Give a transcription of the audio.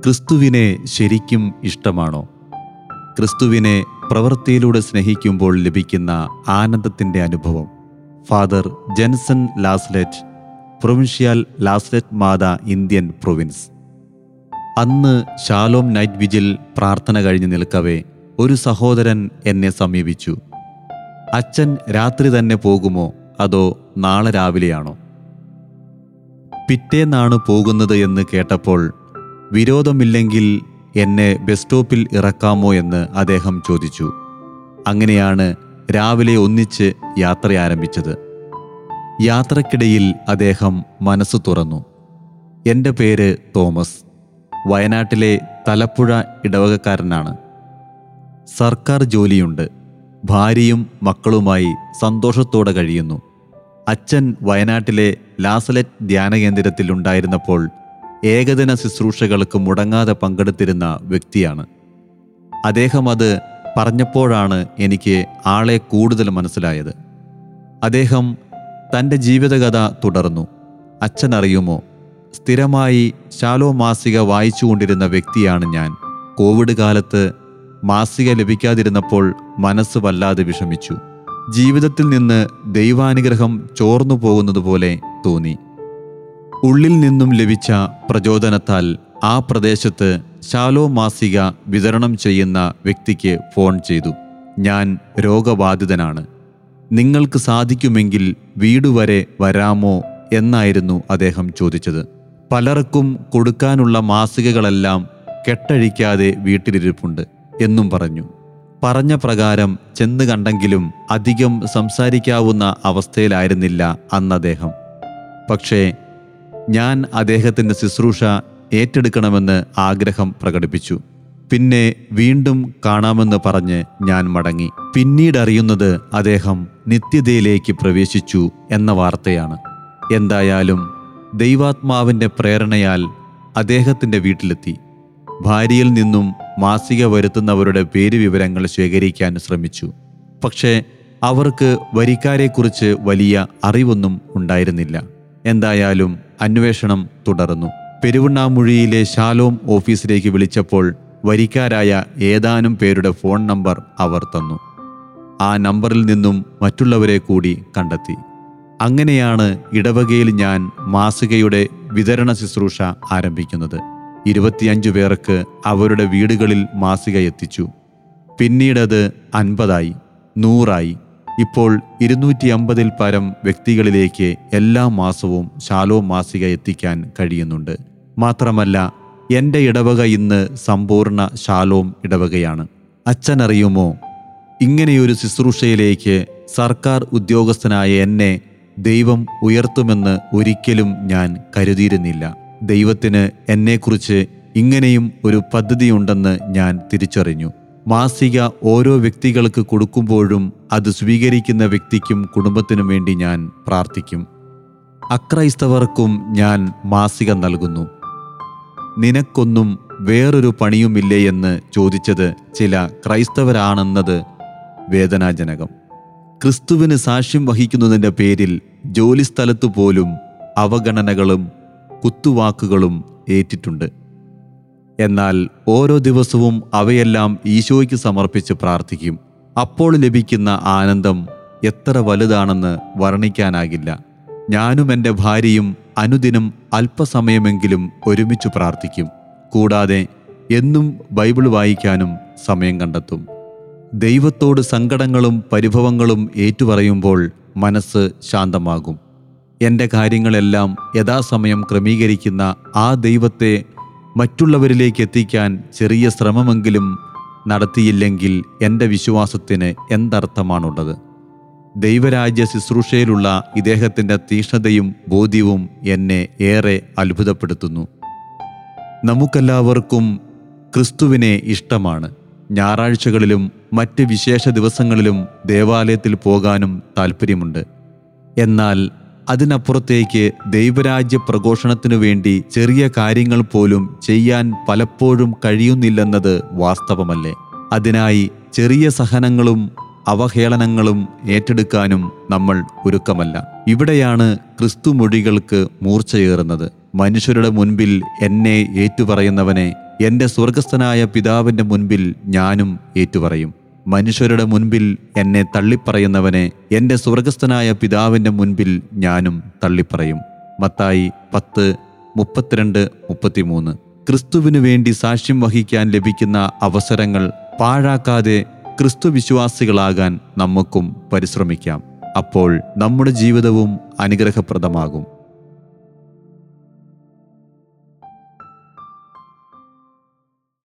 ക്രിസ്തുവിനെ ശരിക്കും ഇഷ്ടമാണോ ക്രിസ്തുവിനെ പ്രവൃത്തിയിലൂടെ സ്നേഹിക്കുമ്പോൾ ലഭിക്കുന്ന ആനന്ദത്തിൻ്റെ അനുഭവം father Jenson La Salette provincial La Salette Matha Indian province അന്ന് ഷാലോം നൈറ്റ് വിജിൽ പ്രാർത്ഥന കഴിഞ്ഞ് നിൽക്കവേ ഒരു സഹോദരൻ എന്നെ സമീപിച്ചു അച്ഛൻ രാത്രി തന്നെ പോകുമോ അതോ നാളെ രാവിലെയാണോ പിറ്റേന്നാണ് പോകുന്നത് എന്ന് കേട്ടപ്പോൾ വിരോധമില്ലെങ്കിൽ എന്നെ ബസ് സ്റ്റോപ്പിൽ ഇറക്കാമോ എന്ന് അദ്ദേഹം ചോദിച്ചു അങ്ങനെയാണ് രാവിലെ ഒന്നിച്ച് യാത്ര ആരംഭിച്ചത് യാത്രക്കിടയിൽ അദ്ദേഹം മനസ്സ് തുറന്നു എൻ്റെ പേര് തോമസ് വയനാട്ടിലെ തലപ്പുഴ ഇടവകക്കാരനാണ് സർക്കാർ ജോലിയുണ്ട് ഭാര്യയും മക്കളുമായി സന്തോഷത്തോടെ കഴിയുന്നു അച്ഛൻ വയനാട്ടിലെ ലാസലറ്റ് ധ്യാന കേന്ദ്രത്തിൽ ഉണ്ടായിരുന്നപ്പോൾ ഏകദിന ശുശ്രൂഷകൾക്ക് മുടങ്ങാതെ പങ്കെടുത്തിരുന്ന വ്യക്തിയാണ് അദ്ദേഹം അത് പറഞ്ഞപ്പോഴാണ് എനിക്ക് ആളെ കൂടുതൽ മനസ്സിലായത് അദ്ദേഹം തൻ്റെ ജീവിതകഥ തുടർന്നു അച്ഛൻ അറിയുമോ സ്ഥിരമായി ശാലോ മാസിക വായിച്ചുകൊണ്ടിരുന്ന വ്യക്തിയാണ് ഞാൻ കോവിഡ് കാലത്ത് മാസിക ലഭിക്കാതിരുന്നപ്പോൾ മനസ്സ് വല്ലാതെ വിഷമിച്ചു ജീവിതത്തിൽ നിന്ന് ദൈവാനുഗ്രഹം ചോർന്നു പോകുന്നത് പോലെ തോന്നി ഉള്ളിൽ നിന്നും ലഭിച്ച പ്രചോദനത്താൽ ആ പ്രദേശത്ത് ശാലോ മാസിക വിതരണം ചെയ്യുന്ന വ്യക്തിക്ക് ഫോൺ ചെയ്തു ഞാൻ രോഗബാധിതനാണ് നിങ്ങൾക്ക് സാധിക്കുമെങ്കിൽ വീട് വരെ വരാമോ എന്നായിരുന്നു അദ്ദേഹം ചോദിച്ചത് പലർക്കും കൊടുക്കാനുള്ള മാസികകളെല്ലാം കെട്ടഴിക്കാതെ വീട്ടിലിരിപ്പുണ്ട് എന്നും പറഞ്ഞു പറഞ്ഞ പ്രകാരം ചെന്ന് കണ്ടെങ്കിലും അധികം സംസാരിക്കാവുന്ന അവസ്ഥയിലായിരുന്നില്ല അന്ന് അദ്ദേഹം പക്ഷേ ഞാൻ അദ്ദേഹത്തിൻ്റെ ശുശ്രൂഷ ഏറ്റെടുക്കണമെന്ന് ആഗ്രഹം പ്രകടിപ്പിച്ചു പിന്നെ വീണ്ടും കാണാമെന്ന് പറഞ്ഞ് ഞാൻ മടങ്ങി പിന്നീട് അറിയുന്നത് അദ്ദേഹം നിത്യതയിലേക്ക് പ്രവേശിച്ചു എന്ന വാർത്തയാണ് എന്തായാലും ദൈവാത്മാവിൻ്റെ പ്രേരണയാൽ അദ്ദേഹത്തിൻ്റെ വീട്ടിലെത്തി ഭാര്യയിൽ നിന്നും മാസിക വരുത്തുന്നവരുടെ പേര് വിവരങ്ങൾ ശേഖരിക്കാൻ ശ്രമിച്ചു പക്ഷേ അവർക്ക് വരിക്കാരെക്കുറിച്ച് വലിയ അറിവൊന്നും ഉണ്ടായിരുന്നില്ല എന്തായാലും അന്വേഷണം തുടർന്നു പെരുവണ്ണാമുഴിയിലെ ശാലോം ഓഫീസിലേക്ക് വിളിച്ചപ്പോൾ വരിക്കാരായ ഏതാനും പേരുടെ ഫോൺ നമ്പർ അവർ തന്നു ആ നമ്പറിൽ നിന്നും മറ്റുള്ളവരെ കൂടി കണ്ടെത്തി അങ്ങനെയാണ് ഇടവകയിൽ ഞാൻ മാസികയുടെ വിതരണ ശുശ്രൂഷ ആരംഭിക്കുന്നത് ഇരുപത്തിയഞ്ചു പേർക്ക് അവരുടെ വീടുകളിൽ മാസിക എത്തിച്ചു പിന്നീടത് അൻപതായി നൂറായി ഇപ്പോൾ ഇരുന്നൂറ്റി അമ്പതിൽ പരം വ്യക്തികളിലേക്ക് എല്ലാ മാസവും ശാലോ മാസിക എത്തിക്കാൻ കഴിയുന്നുണ്ട് മാത്രമല്ല എൻ്റെ ഇടവക ഇന്ന് സമ്പൂർണ്ണ ശാലോം ഇടവകയാണ് അച്ഛനറിയുമോ ഇങ്ങനെയൊരു ശുശ്രൂഷയിലേക്ക് സർക്കാർ ഉദ്യോഗസ്ഥനായ എന്നെ ദൈവം ഉയർത്തുമെന്ന് ഒരിക്കലും ഞാൻ കരുതിയിരുന്നില്ല ദൈവത്തിന് എന്നെക്കുറിച്ച് ഇങ്ങനെയും ഒരു പദ്ധതിയുണ്ടെന്ന് ഞാൻ തിരിച്ചറിഞ്ഞു മാസിക ഓരോ വ്യക്തികൾക്ക് കൊടുക്കുമ്പോഴും അത് സ്വീകരിക്കുന്ന വ്യക്തിക്കും കുടുംബത്തിനും വേണ്ടി ഞാൻ പ്രാർത്ഥിക്കും അക്രൈസ്തവർക്കും ഞാൻ മാസിക നൽകുന്നു നിനക്കൊന്നും വേറൊരു പണിയുമില്ലേ എന്ന് ചോദിച്ചത് ചില ക്രൈസ്തവരാണെന്നത് വേദനാജനകം ക്രിസ്തുവിന് സാക്ഷ്യം വഹിക്കുന്നതിൻ്റെ പേരിൽ ജോലിസ്ഥലത്തു പോലും അവഗണനകളും കുത്തുവാക്കുകളും ഏറ്റിട്ടുണ്ട് എന്നാൽ ഓരോ ദിവസവും അവയെല്ലാം ഈശോയ്ക്ക് സമർപ്പിച്ച് പ്രാർത്ഥിക്കും അപ്പോൾ ലഭിക്കുന്ന ആനന്ദം എത്ര വലുതാണെന്ന് വർണ്ണിക്കാനാകില്ല ഞാനും എൻ്റെ ഭാര്യയും അനുദിനം അല്പസമയമെങ്കിലും ഒരുമിച്ച് പ്രാർത്ഥിക്കും കൂടാതെ എന്നും ബൈബിൾ വായിക്കാനും സമയം കണ്ടെത്തും ദൈവത്തോട് സങ്കടങ്ങളും പരിഭവങ്ങളും ഏറ്റുപറയുമ്പോൾ മനസ്സ് ശാന്തമാകും എൻ്റെ കാര്യങ്ങളെല്ലാം യഥാസമയം ക്രമീകരിക്കുന്ന ആ ദൈവത്തെ മറ്റുള്ളവരിലേക്ക് എത്തിക്കാൻ ചെറിയ ശ്രമമെങ്കിലും നടത്തിയില്ലെങ്കിൽ എൻ്റെ വിശ്വാസത്തിന് എന്തർത്ഥമാണുള്ളത് ദൈവരാജ്യ ശുശ്രൂഷയിലുള്ള ഇദ്ദേഹത്തിൻ്റെ തീഷ്ണതയും ബോധ്യവും എന്നെ ഏറെ അത്ഭുതപ്പെടുത്തുന്നു നമുക്കെല്ലാവർക്കും ക്രിസ്തുവിനെ ഇഷ്ടമാണ് ഞായറാഴ്ചകളിലും മറ്റ് വിശേഷ ദിവസങ്ങളിലും ദേവാലയത്തിൽ പോകാനും താല്പര്യമുണ്ട് എന്നാൽ അതിനപ്പുറത്തേക്ക് ദൈവരാജ്യ പ്രഘോഷണത്തിനു വേണ്ടി ചെറിയ കാര്യങ്ങൾ പോലും ചെയ്യാൻ പലപ്പോഴും കഴിയുന്നില്ലെന്നത് വാസ്തവമല്ലേ അതിനായി ചെറിയ സഹനങ്ങളും അവഹേളനങ്ങളും ഏറ്റെടുക്കാനും നമ്മൾ ഒരുക്കമല്ല ഇവിടെയാണ് ക്രിസ്തുമൊഴികൾക്ക് മൂർച്ചയേറുന്നത് മനുഷ്യരുടെ മുൻപിൽ എന്നെ ഏറ്റുപറയുന്നവനെ എൻ്റെ സ്വർഗസ്ഥനായ പിതാവിൻ്റെ മുൻപിൽ ഞാനും ഏറ്റുപറയും മനുഷ്യരുടെ മുൻപിൽ എന്നെ തള്ളിപ്പറയുന്നവനെ എൻ്റെ സ്വർഗസ്ഥനായ പിതാവിൻ്റെ മുൻപിൽ ഞാനും തള്ളിപ്പറയും മത്തായി പത്ത് മുപ്പത്തിരണ്ട് മുപ്പത്തിമൂന്ന് ക്രിസ്തുവിനു വേണ്ടി സാക്ഷ്യം വഹിക്കാൻ ലഭിക്കുന്ന അവസരങ്ങൾ പാഴാക്കാതെ ക്രിസ്തു വിശ്വാസികളാകാൻ നമുക്കും പരിശ്രമിക്കാം അപ്പോൾ നമ്മുടെ ജീവിതവും അനുഗ്രഹപ്രദമാകും